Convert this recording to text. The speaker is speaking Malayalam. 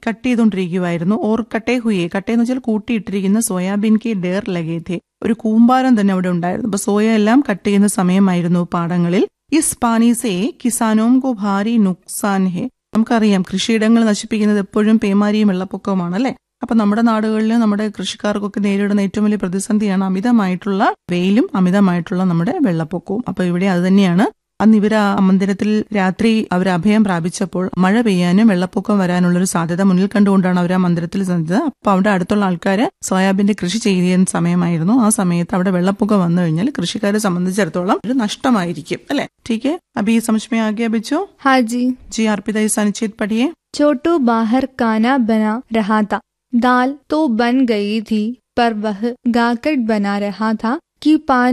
കട്ട് ചെയ്തുകൊണ്ടിരിക്കുവായിരുന്നു ഓർ കട്ടേ ഹുയെ കട്ടേ എന്ന് വെച്ചാൽ കൂട്ടിയിട്ടിരിക്കുന്ന സോയാബീൻ കി ഡേർ ലഗേഥെ ഒരു കൂമ്പാരം തന്നെ അവിടെ ഉണ്ടായിരുന്നു അപ്പൊ സോയ എല്ലാം കട്ട് ചെയ്യുന്ന സമയമായിരുന്നു പാടങ്ങളിൽ ഇസ് പാനീസെ കിസാനോം കോ ഭാരി നുക്സാൻ ഹെ നമുക്കറിയാം കൃഷിയിടങ്ങൾ നശിപ്പിക്കുന്നത് എപ്പോഴും പേമാരിയും വെള്ളപ്പൊക്കവുമാണ് അല്ലെ അപ്പൊ നമ്മുടെ നാടുകളിൽ നമ്മുടെ കൃഷിക്കാർക്കൊക്കെ നേരിടുന്ന ഏറ്റവും വലിയ പ്രതിസന്ധിയാണ് അമിതമായിട്ടുള്ള വെയിലും അമിതമായിട്ടുള്ള നമ്മുടെ വെള്ളപ്പൊക്കവും അപ്പൊ ഇവിടെ അത് തന്നെയാണ് അന്ന് ഇവർ ആ മന്ദിരത്തിൽ രാത്രി അവർ അഭയം പ്രാപിച്ചപ്പോൾ മഴ പെയ്യാനും വെള്ളപ്പൊക്കം വരാനുള്ള ഒരു സാധ്യത മുന്നിൽ കണ്ടുകൊണ്ടാണ് അവർ ആ മന്ദിരത്തിൽ ചെന്നത് അപ്പൊ അവിടെ അടുത്തുള്ള ആൾക്കാർ സോയാബീന്റെ കൃഷി ചെയ്യുന്ന സമയമായിരുന്നു ആ സമയത്ത് അവിടെ വെള്ളപ്പൊക്കം വന്നു കഴിഞ്ഞാൽ കൃഷിക്കാരെ സംബന്ധിച്ചിടത്തോളം ഒരു നഷ്ടമായിരിക്കും അല്ലെ ठीक है अभी समझ में आ गया बच्चों हाँ जी जी अर्पिता इस अनुच्छेद पढ़िए छोटू बाहर खाना बना रहा था दाल तो बन गई थी पर वह गाकर बना रहा था कि पानी